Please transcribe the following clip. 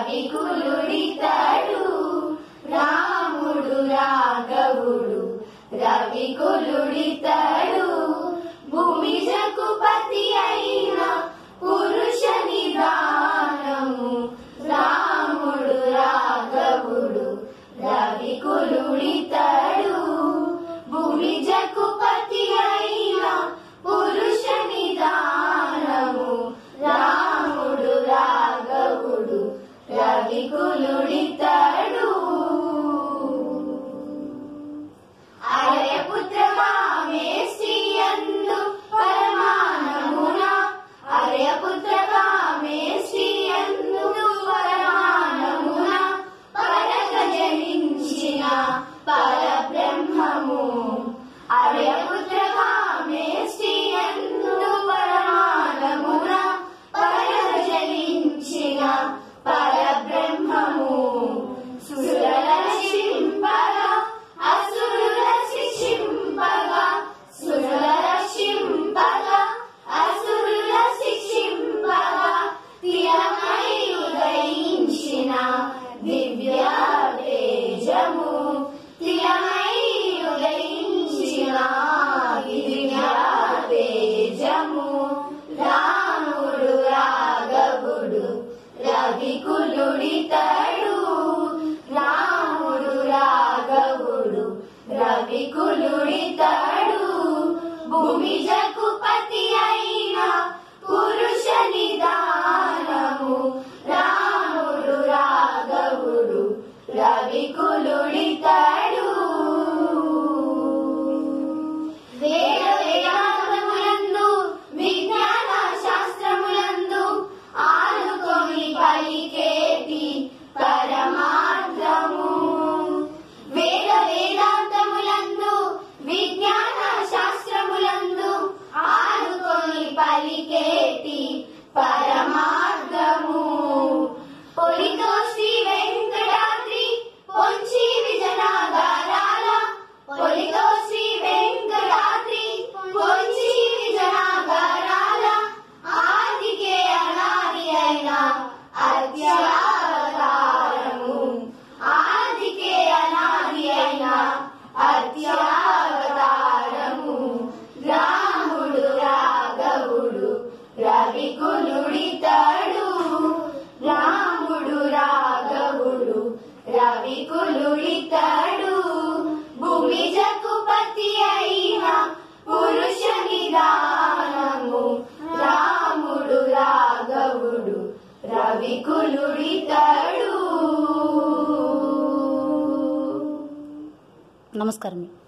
రవికులుడితడు రాముడు రాఘవుడు రవికులుడితడు భూమి జకుపతి అయిన పురుష నిదానము రాముడు రాఘవుడు రవికులుడితడు భూమి జకుపతి అయిన పురుష నిదానము రాముడు రాఘవుడు రవికులుడితడు అరయపుత్రగామే శ్రీయందు పరమానమున అరయపుత్రగామే శ్రీయందు పరమానమున పరగ జనించిన పరబ్రహ్మము అరయపుత్రగామే శ్రీయందు పరమానమున పరగ జనించిన పరబ్రహ్మము సురల శింపగా అసురుల శిక్షింపగా సురల రక్షింపగా అసురుల శిక్షింపగా తిరమై ఉదయించిన దివ్య తేజము తిరమై ఉదయించిన దివ్య తేజము రాముడు రాఘవుడు రవికులుడితడు రాముడు రాఘవుడు రవికులుడితడు భూమి జకుపతి అయిన పురుష నిదానము రాముడు రాఘవుడు రవికులుడితడు వేద వేదాంతములందు విజ్ఞాన శాస్త్రములందు ఆనుకొని పలికేటి పరమార్థము వేద వేదాంతములందు విజ్ఞాన శాస్త్రములందు ఆనుకొని పలికేటి పరమార్థము పొలితో శ్రీ వెంకటాద్రి పొంచి విజయనగరాల పొలితో శ్రీ వెంకటాద్రి పొంచి విజయనగరాల ఆదికే అనాది అయిన అత్యావతారము ఆదికే అనాది అయిన అత్యావతారము రాముడు రాఘవుడు రవికులుడితడు రాముడు రాఘవుడు రవికులుడితడు భూమి జకుపతి అయిన పురుష నిదానము రాముడు రాఘవుడు రవికులుడితడు నమస్కారం